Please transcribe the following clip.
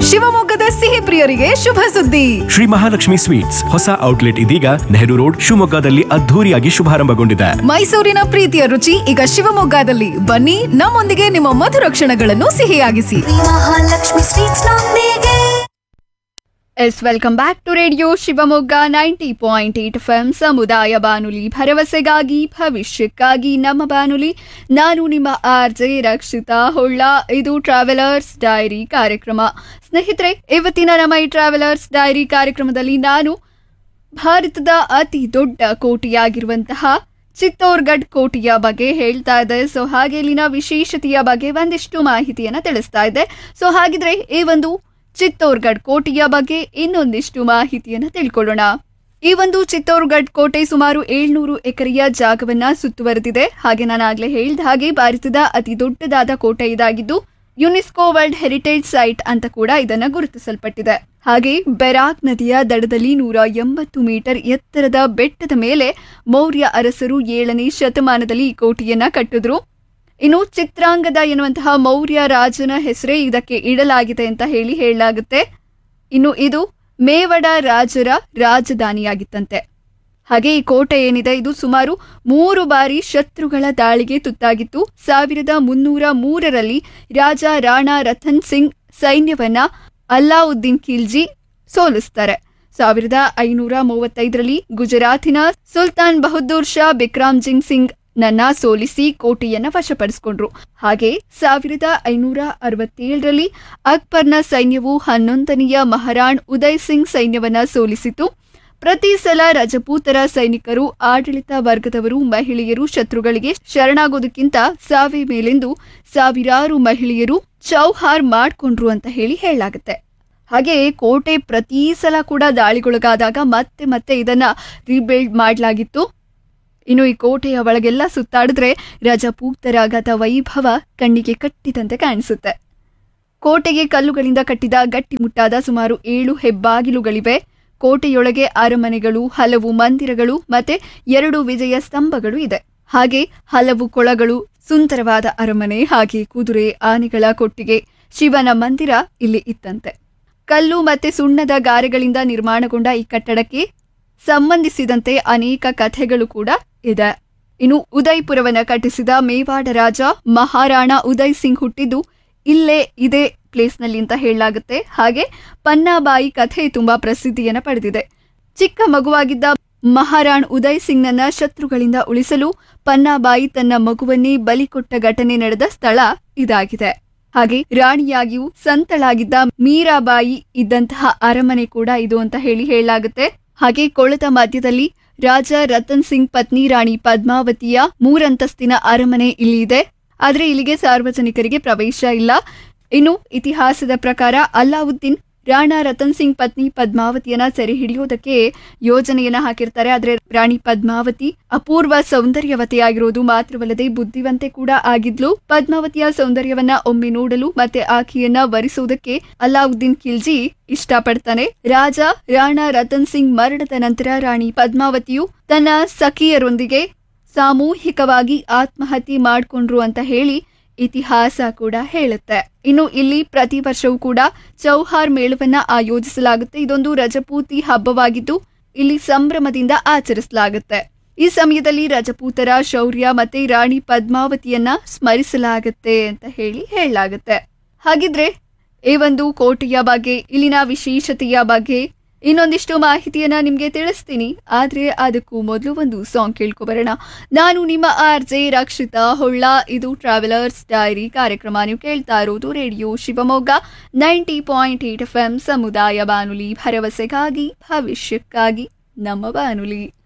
ಶಿವಮೊಗ್ಗದ ಸಿಹಿ ಪ್ರಿಯರಿಗೆ ಶುಭ ಸುದ್ದಿ ಶ್ರೀ ಮಹಾಲಕ್ಷ್ಮಿ ಸ್ವೀಟ್ಸ್ ಹೊಸ ಔಟ್ಲೆಟ್ ಇದೀಗ ನೆಹರು ರೋಡ್ ಶಿವಮೊಗ್ಗದಲ್ಲಿ ಅದ್ಧೂರಿಯಾಗಿ ಶುಭಾರಂಭಗೊಂಡಿದೆ ಮೈಸೂರಿನ ಪ್ರೀತಿಯ ರುಚಿ ಈಗ ಶಿವಮೊಗ್ಗದಲ್ಲಿ ಬನ್ನಿ ನಮ್ಮೊಂದಿಗೆ ನಿಮ್ಮ ಮಧುರ ಕ್ಷಣಗಳನ್ನು ಸಿಹಿಯಾಗಿಸಿ ಮಹಾಲಕ್ಷ್ಮಿ ಸ್ವೀಟ್ಸ್ ನೊಂದಿಗೆ yes welcome back to radio Shivamogga ninety point eight F M ಸಮುದಾಯ ಬಾನುಲಿ ಭರವಸೆಗಾಗಿ ಭವಿಷ್ಯಕ್ಕಾಗಿ ನಮ್ಮ ಬಾನುಲಿ ನಾನು ನಿಮ್ಮ ಆರ್ ಜೆ ರಕ್ಷಿತಾ ಹೊಳ್ಳ ಇದು ಟ್ರಾವೆಲರ್ಸ್ ಡೈರಿ ಕಾರ್ಯಕ್ರಮ ಸ್ನೇಹಿತರೆ ಇವತ್ತಿನ ನಮ್ಮ ಈ ಟ್ರಾವೆಲರ್ಸ್ ಡೈರಿ ಕಾರ್ಯಕ್ರಮದಲ್ಲಿ ನಾನು ಭಾರತದ ಅತಿ ದೊಡ್ಡ ಕೋಟೆಯಾಗಿರುವಂತಹ ಚಿತ್ತೋರ್ಗಢ್ ಕೋಟೆಯ ಬಗ್ಗೆ ಹೇಳ್ತಾ ಇದೆ ಸೊ ಹಾಗೆ ಇಲ್ಲಿನ ವಿಶೇಷತೆಯ ಬಗ್ಗೆ ಒಂದಿಷ್ಟು ಮಾಹಿತಿಯನ್ನ ತಿಳಿಸ್ತಾ ಇದೆ ಸೊ ಹಾಗಿದ್ರೆ ಈ ಒಂದು ಚಿತ್ತೋರ್ಗಢ್ ಕೋಟೆಯ ಬಗ್ಗೆ ಇನ್ನೊಂದಿಷ್ಟು ಮಾಹಿತಿಯನ್ನ ತಿಳ್ಕೊಳ್ಳೋಣ ಈ ಒಂದು ಚಿತ್ತೋರ್ಗಢ್ ಕೋಟೆ ಸುಮಾರು ಏಳ್ನೂರು ಎಕರೆಯ ಜಾಗವನ್ನ ಸುತ್ತುವರೆದಿದೆ ಹಾಗೆ ನಾನು ಆಗ್ಲೇ ಹೇಳಿದ ಹಾಗೆ ಭಾರತದ ಅತಿ ದೊಡ್ಡದಾದ ಕೋಟೆ ಇದಾಗಿದ್ದು ಯುನೆಸ್ಕೋ ವರ್ಲ್ಡ್ ಹೆರಿಟೇಜ್ ಸೈಟ್ ಅಂತ ಕೂಡ ಇದನ್ನ ಗುರುತಿಸಲ್ಪಟ್ಟಿದೆ ಹಾಗೆ ಬೆರಾಕ್ ನದಿಯ ದಡದಲ್ಲಿ ನೂರ ಎಂಬತ್ತು ಮೀಟರ್ ಎತ್ತರದ ಬೆಟ್ಟದ ಮೇಲೆ ಮೌರ್ಯ ಅರಸರು ಏಳನೇ ಶತಮಾನದಲ್ಲಿ ಈ ಕೋಟೆಯನ್ನ ಕಟ್ಟಿದ್ರು ಇನ್ನು ಚಿತ್ರಾಂಗದ ಎನ್ನುವಂತಹ ಮೌರ್ಯ ರಾಜನ ಹೆಸರೇ ಇದಕ್ಕೆ ಇಡಲಾಗಿದೆ ಅಂತ ಹೇಳಿ ಹೇಳಲಾಗುತ್ತೆ ಇನ್ನು ಇದು ಮೇವಡ ರಾಜರ ರಾಜಧಾನಿಯಾಗಿತ್ತಂತೆ ಹಾಗೆ ಈ ಕೋಟೆ ಏನಿದೆ ಇದು ಸುಮಾರು ಮೂರು ಬಾರಿ ಶತ್ರುಗಳ ದಾಳಿಗೆ ತುತ್ತಾಗಿತ್ತು ಸಾವಿರದ ಮುನ್ನೂರ ಮೂರರಲ್ಲಿ ರಾಜ ರಾಣಾ ರತನ್ ಸಿಂಗ್ ಸೈನ್ಯವನ್ನ ಅಲ್ಲಾವುದ್ದೀನ್ ಖಿಲ್ಜಿ ಸೋಲಿಸ್ತಾರೆ ಸಾವಿರದ ಐನೂರ ಮೂವತ್ತೈದರಲ್ಲಿ ಗುಜರಾತಿನ ಸುಲ್ತಾನ್ ಬಹದ್ದೂರ್ ಶಾ ಬಿಕ್ರಾಮ್ ಜಿಂಗ್ ಸಿಂಗ್ ನನ್ನ ಸೋಲಿಸಿ ಕೋಟೆಯನ್ನ ವಶಪಡಿಸಿಕೊಂಡ್ರು ಹಾಗೆ ಸಾವಿರದ ಐನೂರ ಅರವತ್ತೇಳರಲ್ಲಿ ಅಕ್ಬರ್ನ ಸೈನ್ಯವು ಹನ್ನೊಂದನೆಯ ಮಹಾರಾಣ್ ಉದಯ್ ಸಿಂಗ್ ಸೈನ್ಯವನ್ನ ಸೋಲಿಸಿತು ಪ್ರತಿ ಸಲ ರಜಪೂತರ ಸೈನಿಕರು ಆಡಳಿತ ವರ್ಗದವರು ಮಹಿಳೆಯರು ಶತ್ರುಗಳಿಗೆ ಶರಣಾಗೋದಕ್ಕಿಂತ ಸಾವೇ ಮೇಲೆಂದು ಸಾವಿರಾರು ಮಹಿಳೆಯರು ಚೌಹಾರ್ ಮಾಡ್ಕೊಂಡ್ರು ಅಂತ ಹೇಳಿ ಹೇಳಲಾಗುತ್ತೆ ಹಾಗೆ ಕೋಟೆ ಪ್ರತಿ ಸಲ ಕೂಡ ದಾಳಿಗೊಳಗಾದಾಗ ಮತ್ತೆ ಮತ್ತೆ ಇದನ್ನ ರೀಬಿಲ್ಡ್ ಮಾಡಲಾಗಿತ್ತು ಇನ್ನು ಈ ಕೋಟೆಯ ಒಳಗೆಲ್ಲ ಸುತ್ತಾಡಿದ್ರೆ ರಜಪೂತರ ಗತ ವೈಭವ ಕಣ್ಣಿಗೆ ಕಟ್ಟಿದಂತೆ ಕಾಣಿಸುತ್ತೆ ಕೋಟೆಗೆ ಕಲ್ಲುಗಳಿಂದ ಕಟ್ಟಿದ ಗಟ್ಟಿಮುಟ್ಟಾದ ಸುಮಾರು ಏಳು ಹೆಬ್ಬಾಗಿಲುಗಳಿವೆ ಕೋಟೆಯೊಳಗೆ ಅರಮನೆಗಳು ಹಲವು ಮಂದಿರಗಳು ಮತ್ತೆ ಎರಡು ವಿಜಯ ಸ್ತಂಭಗಳು ಇದೆ ಹಾಗೆ ಹಲವು ಕೊಳಗಳು ಸುಂದರವಾದ ಅರಮನೆ ಹಾಗೆ ಕುದುರೆ ಆನೆಗಳ ಕೊಟ್ಟಿಗೆ ಶಿವನ ಮಂದಿರ ಇಲ್ಲಿ ಇತ್ತಂತೆ ಕಲ್ಲು ಮತ್ತೆ ಸುಣ್ಣದ ಗಾರೆಗಳಿಂದ ನಿರ್ಮಾಣಗೊಂಡ ಈ ಕಟ್ಟಡಕ್ಕೆ ಸಂಬಂಧಿಸಿದಂತೆ ಅನೇಕ ಕಥೆಗಳು ಕೂಡ ಇದೆ ಇನ್ನು ಉದಯ್ಪುರವನ್ನ ಕಟ್ಟಿಸಿದ ಮೇವಾಡ ರಾಜ ಮಹಾರಾಣ ಉದಯ್ ಸಿಂಗ್ ಹುಟ್ಟಿದ್ದು ಇಲ್ಲೇ ಇದೇ ಪ್ಲೇಸ್ನಲ್ಲಿ ಅಂತ ಹೇಳಲಾಗುತ್ತೆ ಹಾಗೆ ಪನ್ನಾಬಾಯಿ ಕಥೆ ತುಂಬಾ ಪ್ರಸಿದ್ಧಿಯನ್ನ ಪಡೆದಿದೆ ಚಿಕ್ಕ ಮಗುವಾಗಿದ್ದ ಮಹಾರಾಣ್ ಉದಯ್ ಸಿಂಗ್ನನ್ನ ಶತ್ರುಗಳಿಂದ ಉಳಿಸಲು ಪನ್ನಾಬಾಯಿ ತನ್ನ ಮಗುವನ್ನೇ ಬಲಿ ಕೊಟ್ಟ ಘಟನೆ ನಡೆದ ಸ್ಥಳ ಇದಾಗಿದೆ ಹಾಗೆ ರಾಣಿಯಾಗಿಯೂ ಸಂತಳಾಗಿದ್ದ ಮೀರಾಬಾಯಿ ಇದ್ದಂತಹ ಅರಮನೆ ಕೂಡ ಇದು ಅಂತ ಹೇಳಿ ಹೇಳಲಾಗುತ್ತೆ ಹಾಗೆ ಕೊಳದ ಮಧ್ಯದಲ್ಲಿ ರಾಜ ರತನ್ ಸಿಂಗ್ ಪತ್ನಿ ರಾಣಿ ಪದ್ಮಾವತಿಯ ಮೂರಂತಸ್ತಿನ ಅರಮನೆ ಇಲ್ಲಿ ಇದೆ ಆದ್ರೆ ಇಲ್ಲಿಗೆ ಸಾರ್ವಜನಿಕರಿಗೆ ಪ್ರವೇಶ ಇಲ್ಲ ಇನ್ನು ಇತಿಹಾಸದ ಪ್ರಕಾರ ಅಲ್ಲಾವುದ್ದೀನ್ ರಾಣಾ ರತನ್ ಸಿಂಗ್ ಪತ್ನಿ ಪದ್ಮಾವತಿಯನ್ನ ಸೆರೆ ಹಿಡಿಯೋದಕ್ಕೆ ಯೋಜನೆಯನ್ನ ಹಾಕಿರ್ತಾರೆ ಆದ್ರೆ ರಾಣಿ ಪದ್ಮಾವತಿ ಅಪೂರ್ವ ಸೌಂದರ್ಯವತೆಯಾಗಿರೋದು ಮಾತ್ರವಲ್ಲದೆ ಬುದ್ಧಿವಂತೆ ಕೂಡ ಆಗಿದ್ಲು ಪದ್ಮಾವತಿಯ ಸೌಂದರ್ಯವನ್ನ ಒಮ್ಮೆ ನೋಡಲು ಮತ್ತೆ ಆಕೆಯನ್ನ ವರಿಸುವುದಕ್ಕೆ ಅಲ್ಲಾವುದ್ದೀನ್ ಖಿಲ್ಜಿ ಇಷ್ಟಪಡ್ತಾನೆ ರಾಜ ರಾಣಾ ರತನ್ ಸಿಂಗ್ ಮರಣದ ನಂತರ ರಾಣಿ ಪದ್ಮಾವತಿಯು ತನ್ನ ಸಖಿಯರೊಂದಿಗೆ ಸಾಮೂಹಿಕವಾಗಿ ಆತ್ಮಹತ್ಯೆ ಮಾಡ್ಕೊಂಡ್ರು ಅಂತ ಹೇಳಿ ಇತಿಹಾಸ ಕೂಡ ಹೇಳುತ್ತೆ ಇನ್ನು ಇಲ್ಲಿ ಪ್ರತಿ ವರ್ಷವೂ ಕೂಡ ಚೌಹಾರ್ ಮೇಳವನ್ನ ಆಯೋಜಿಸಲಾಗುತ್ತೆ ಇದೊಂದು ರಜಪೂತಿ ಹಬ್ಬವಾಗಿದ್ದು ಇಲ್ಲಿ ಸಂಭ್ರಮದಿಂದ ಆಚರಿಸಲಾಗುತ್ತೆ ಈ ಸಮಯದಲ್ಲಿ ರಜಪೂತರ ಶೌರ್ಯ ಮತ್ತೆ ರಾಣಿ ಪದ್ಮಾವತಿಯನ್ನ ಸ್ಮರಿಸಲಾಗುತ್ತೆ ಅಂತ ಹೇಳಿ ಹೇಳಲಾಗುತ್ತೆ ಹಾಗಿದ್ರೆ ಈ ಒಂದು ಕೋಟೆಯ ಬಗ್ಗೆ ಇಲ್ಲಿನ ವಿಶೇಷತೆಯ ಬಗ್ಗೆ ಇನ್ನೊಂದಿಷ್ಟು ಮಾಹಿತಿಯನ್ನ ನಿಮ್ಗೆ ತಿಳಿಸ್ತೀನಿ ಆದ್ರೆ ಅದಕ್ಕೂ ಮೊದಲು ಒಂದು ಸಾಂಗ್ ಕೇಳ್ಕೊಬರೋಣ ನಾನು ನಿಮ್ಮ ಆರ್ ಜೆ ರಕ್ಷಿತಾ ಹೊಳ್ಳ ಇದು ಟ್ರಾವೆಲರ್ಸ್ ಡೈರಿ ಕಾರ್ಯಕ್ರಮ ನೀವು ಕೇಳ್ತಾ ಇರೋದು radio Shivamogga ninety point eight F M ಸಮುದಾಯ ಬಾನುಲಿ ಭರವಸೆಗಾಗಿ ಭವಿಷ್ಯಕ್ಕಾಗಿ ನಮ್ಮ ಬಾನುಲಿ